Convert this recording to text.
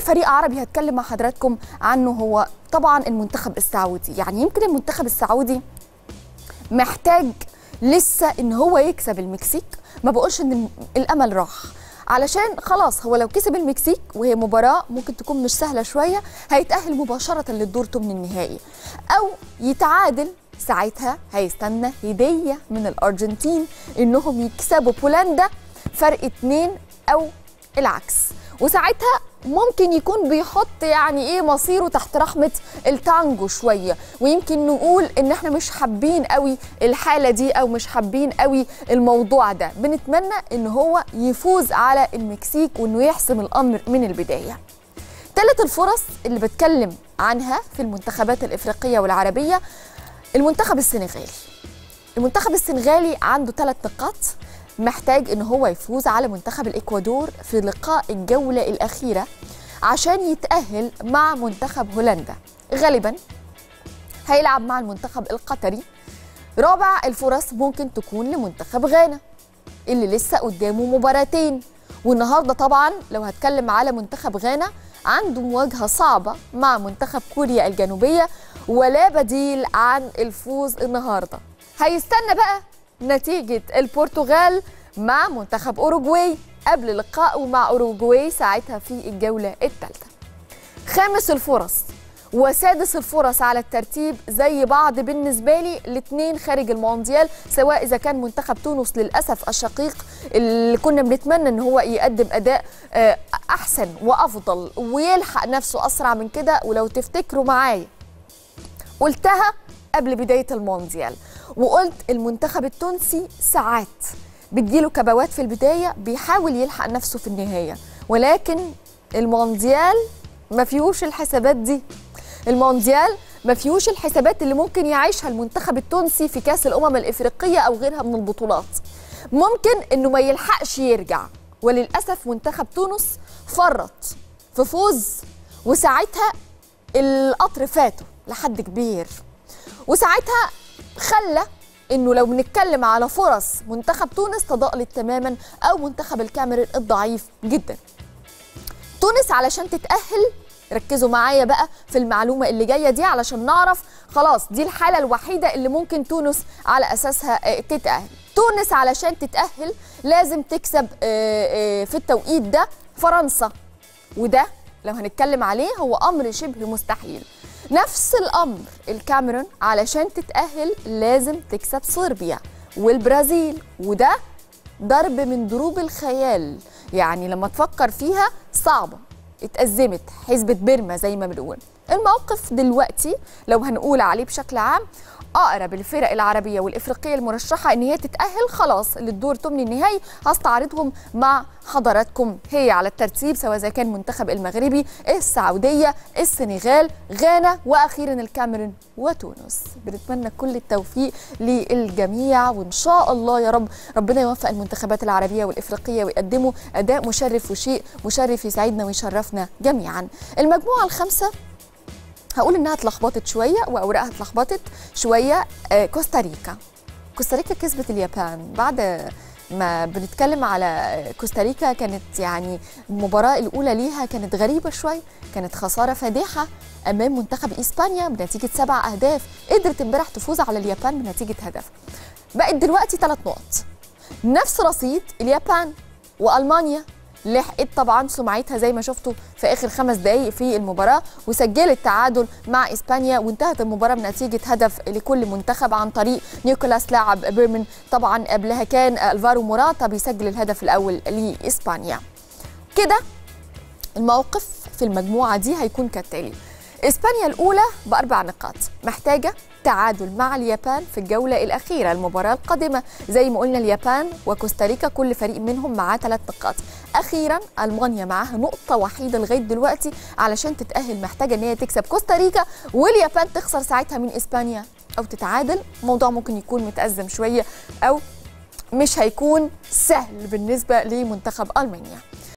فريق عربي هتكلم مع حضراتكم عنه هو طبعا المنتخب السعودي يعني يمكن المنتخب السعودي محتاج لسه ان هو يكسب المكسيك ما بقولش ان الامل راح علشان خلاص هو لو كسب المكسيك وهي مباراة ممكن تكون مش سهلة شوية هيتأهل مباشرة للدور ثمن النهائي أو يتعادل ساعتها هيستنى هدية من الأرجنتين إنهم يكسبوا بولندا فرق اتنين أو العكس وساعتها ممكن يكون بيحط يعني ايه مصيره تحت رحمه التانجو شويه ويمكن نقول ان احنا مش حابين قوي الحاله دي او مش حابين قوي الموضوع ده بنتمنى ان هو يفوز على المكسيك وانه يحسم الامر من البدايه ثالث الفرص اللي بتكلم عنها في المنتخبات الافريقيه والعربيه المنتخب السنغالي المنتخب السنغالي عنده ثلاث نقاط محتاج ان هو يفوز على منتخب الاكوادور في لقاء الجوله الاخيره عشان يتاهل مع منتخب هولندا غالبا هيلعب مع المنتخب القطري رابع الفرص ممكن تكون لمنتخب غانا اللي لسه قدامه مباراتين والنهارده طبعا لو هتكلم على منتخب غانا عنده مواجهه صعبه مع منتخب كوريا الجنوبيه ولا بديل عن الفوز النهارده هيستنى بقى نتيجة البرتغال مع منتخب أوروجواي قبل لقائه مع أوروجواي ساعتها في الجولة الثالثة خامس الفرص وسادس الفرص على الترتيب زي بعض بالنسبة لي الاثنين خارج المونديال سواء إذا كان منتخب تونس للأسف الشقيق اللي كنا بنتمنى ان هو يقدم أداء أحسن وأفضل ويلحق نفسه أسرع من كده ولو تفتكروا معايا قلتها قبل بداية المونديال وقلت المنتخب التونسي ساعات بتجيله كبوات في البداية بيحاول يلحق نفسه في النهاية ولكن المونديال ما فيهوش الحسابات دي المونديال ما فيهوش الحسابات اللي ممكن يعيشها المنتخب التونسي في كاس الأمم الإفريقية أو غيرها من البطولات ممكن إنه ما يلحقش يرجع وللأسف منتخب تونس فرط في فوز وساعتها القطر فاته لحد كبير وساعتها خلى انه لو بنتكلم على فرص منتخب تونس تضاءلت تماما او منتخب الكاميرون الضعيف جدا تونس علشان تتاهل ركزوا معايا بقى في المعلومه اللي جايه دي علشان نعرف خلاص دي الحاله الوحيده اللي ممكن تونس على اساسها تتاهل تونس علشان تتاهل لازم تكسب في التوقيت ده فرنسا وده لو هنتكلم عليه هو امر شبه مستحيل نفس الامر الكاميرون علشان تتاهل لازم تكسب صربيا والبرازيل وده ضرب من ضروب الخيال يعني لما تفكر فيها صعبه اتأزمت حسبة بيرما زي ما بنقول الموقف دلوقتي لو هنقول عليه بشكل عام اقرب الفرق العربيه والافريقيه المرشحه ان هي تتاهل خلاص للدور ثمن النهائي هستعرضهم مع حضراتكم هي على الترتيب سواء اذا كان منتخب المغربي السعوديه السنغال غانا واخيرا الكاميرون وتونس بنتمنى كل التوفيق للجميع وان شاء الله يا رب ربنا يوفق المنتخبات العربيه والافريقيه ويقدموا اداء مشرف وشيء مشرف يسعدنا ويشرفنا جميعا المجموعه الخامسه هقول انها اتلخبطت شويه واوراقها اتلخبطت شويه آه كوستاريكا كوستاريكا كسبت اليابان بعد ما بنتكلم على كوستاريكا كانت يعني المباراه الاولى ليها كانت غريبه شويه كانت خساره فادحه امام منتخب اسبانيا بنتيجه سبع اهداف قدرت امبارح تفوز على اليابان بنتيجه هدف بقت دلوقتي ثلاث نقط نفس رصيد اليابان والمانيا لحقت طبعا سمعتها زي ما شفتوا في اخر خمس دقائق في المباراه وسجلت تعادل مع اسبانيا وانتهت المباراه بنتيجه هدف لكل منتخب عن طريق نيكولاس لاعب بيرمن طبعا قبلها كان الفارو موراتا بيسجل الهدف الاول لاسبانيا كده الموقف في المجموعه دي هيكون كالتالي اسبانيا الاولى باربع نقاط محتاجه تعادل مع اليابان في الجولة الأخيرة المباراة القادمة زي ما قلنا اليابان وكوستاريكا كل فريق منهم معاه ثلاث نقاط أخيرا ألمانيا معاها نقطة وحيدة لغاية دلوقتي علشان تتأهل محتاجة إن هي تكسب كوستاريكا واليابان تخسر ساعتها من إسبانيا أو تتعادل الموضوع ممكن يكون متأزم شوية أو مش هيكون سهل بالنسبة لمنتخب ألمانيا